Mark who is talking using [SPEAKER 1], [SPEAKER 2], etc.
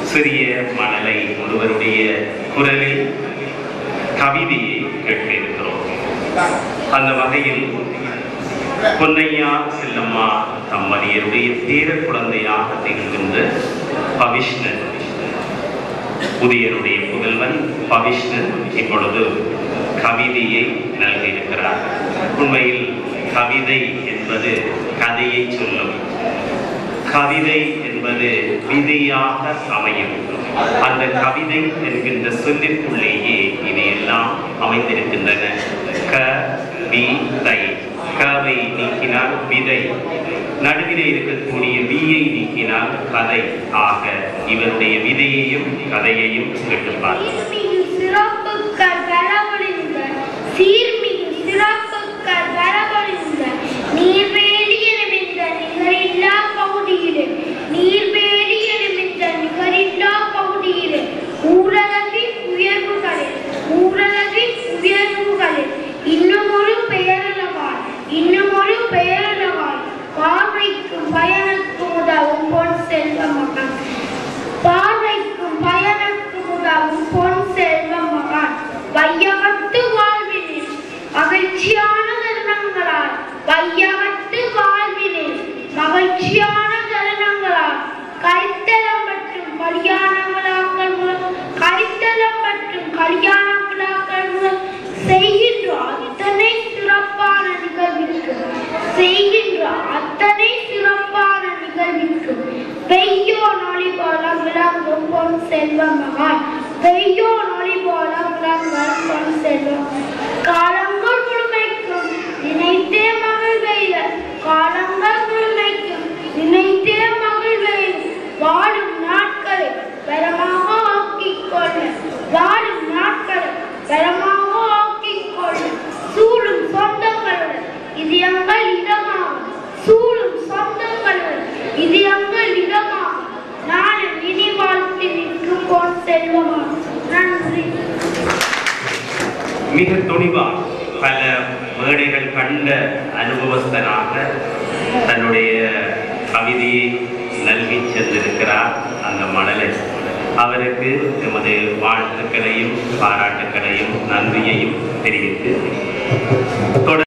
[SPEAKER 1] சிறிய மணலை ஒருவருடைய குரலில் கவிதையை கேட்க இருக்கிறோம் அந்த வகையில் பொன்னையா செல்லம்மா தம்பதியருடைய பேர குழந்தையாக திகழ்கின்ற பவிஷ்ணன் புதியனுடைய புதல்வன் பவிஷ்ணன் இப்பொழுது கவிதையை நல்கியிருக்கிறார் உண்மையில் கவிதை என்பது கதையை சொல்லும் கவிதை என்பது விதையாக அமையும் அந்த கவிதை என்கின்ற சொல்லிற்குள்ளேயே இவையெல்லாம் அமைந்திருக்கின்றன க வி தை கவை நீக்கினால் விதை நடுவிலே இருக்கக்கூடிய வியை நீக்கினால் கதை ஆக இவருடைய விதையையும் கதையையும் கேட்டுப்பார்
[SPEAKER 2] சீர்மிகு சிறப்புக்கள் வரவழிந்த சீர்மிகு சிறப்புக்கள் வரவழிந்த நீர்வேலி எனுமிந்த நிகரில்லா பகுதியிலே நீர்வேலி எனுமிந்த நிகரில்லா பகுதியிலே ஊரகத்தின் உயர்வுகளில் ஊரகத்தின் உயர்வுகளில் இன்னும் ஒரு பெயரளவால் இன்னும் ஒரு பெயரளவால் பார்வைக்கும் பயனுக்கும் உதவும் பொன் செல்வ மகன் பார்வைக்கும் பயனுக்கும் உதவும் பொன் செல்வ மகான் வையகத்து வாழ்வினில் மகிழ்ச்சியான தருணங்களால் வையகத்து வாழ்வினில் மகிழ்ச்சியான தருணங்களால் கைத்தலம் மற்றும் கல்யாண விழாக்கள் மூலம் கைத்தலம் மற்றும் கல்யாண விழாக்கள் மூலம் செய்கின்ற அத்தனை சிறப்பான நிகழ்விற்கு செய்கின்ற அத்தனை சிறப்பான நிகழ்விற்கு பெய்யோ நொழி போல விளங்கும் பொன் செல்வ மகான் பெய்யோ நொழி போல விளங்கும் பொன் செல்வம் காலங்கள் முழுமைக்கும் நினைத்தே மகள் வெய்த காலங்கள் முழுமைக்கும் நினைத்தே மகள் வெய்த வாழும் நாட்களை வரமாக ஆக்கிக் கொள்ள வாழும் நாட்களை வரமாக ஆக்கிக் கொள்ள சூழும் சொந்தங்களுடன் இதயங்கள் இதமாகும் சூழும் சொந்தங்களுடன் இதயங்கள் இதமாகும் நானும் இனி வாழ்த்து நிற்கும் போன் செல்வமாகும் நன்றி
[SPEAKER 1] மிக துணிவாக பல மேடைகள் கண்ட அனுபவஸ்தனாக தன்னுடைய கவிதையை நல்கி சென்றிருக்கிறார் அந்த மணலை அவருக்கு எமது வாழ்த்துக்களையும் பாராட்டுக்களையும் நன்றியையும் தெரிவித்து தொடர்